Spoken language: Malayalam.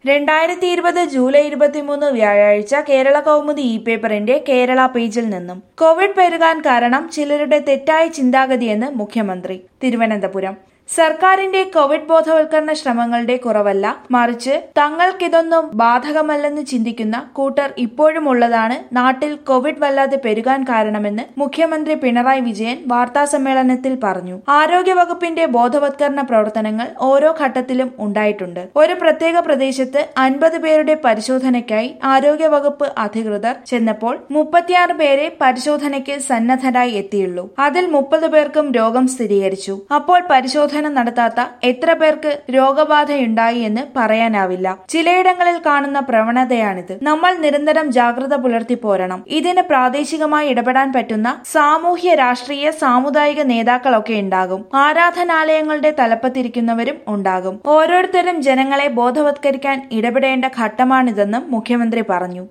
രണ്ടായിരത്തി ഇരുപത് ജൂലൈ ഇരുപത്തിമൂന്ന് വ്യാഴാഴ്ച കേരള കൗമുദി ഇ പേപ്പറിന്റെ കേരള പേജിൽ നിന്നും കോവിഡ് പെരുകാൻ കാരണം ചിലരുടെ തെറ്റായ ചിന്താഗതിയെന്ന് മുഖ്യമന്ത്രി തിരുവനന്തപുരം സർക്കാരിന്റെ കോവിഡ് ബോധവൽക്കരണ ശ്രമങ്ങളുടെ കുറവല്ല മറിച്ച് തങ്ങൾക്കിതൊന്നും ബാധകമല്ലെന്ന് ചിന്തിക്കുന്ന കൂട്ടർ ഇപ്പോഴും ഉള്ളതാണ് നാട്ടിൽ കോവിഡ് വല്ലാതെ പെരുകാൻ കാരണമെന്ന് മുഖ്യമന്ത്രി പിണറായി വിജയൻ വാർത്താസമ്മേളനത്തിൽ പറഞ്ഞു ആരോഗ്യവകുപ്പിന്റെ ബോധവത്കരണ പ്രവർത്തനങ്ങൾ ഓരോ ഘട്ടത്തിലും ഉണ്ടായിട്ടുണ്ട് ഒരു പ്രത്യേക പ്രദേശത്ത് അൻപത് പേരുടെ പരിശോധനയ്ക്കായി ആരോഗ്യവകുപ്പ് അധികൃതർ ചെന്നപ്പോൾ മുപ്പത്തിയാറ് പേരെ പരിശോധനയ്ക്ക് സന്നദ്ധരായി എത്തിയുള്ളൂ അതിൽ മുപ്പത് പേർക്കും രോഗം സ്ഥിരീകരിച്ചു അപ്പോൾ പരിശോധന നടത്താത്ത എത്ര പേർക്ക് രോഗബാധയുണ്ടായി എന്ന് പറയാനാവില്ല ചിലയിടങ്ങളിൽ കാണുന്ന പ്രവണതയാണിത് നമ്മൾ നിരന്തരം ജാഗ്രത പുലർത്തി പോരണം ഇതിന് പ്രാദേശികമായി ഇടപെടാൻ പറ്റുന്ന സാമൂഹ്യ രാഷ്ട്രീയ സാമുദായിക നേതാക്കളൊക്കെ ഉണ്ടാകും ആരാധനാലയങ്ങളുടെ തലപ്പത്തിരിക്കുന്നവരും ഉണ്ടാകും ഓരോരുത്തരും ജനങ്ങളെ ബോധവത്കരിക്കാൻ ഇടപെടേണ്ട ഘട്ടമാണിതെന്നും മുഖ്യമന്ത്രി പറഞ്ഞു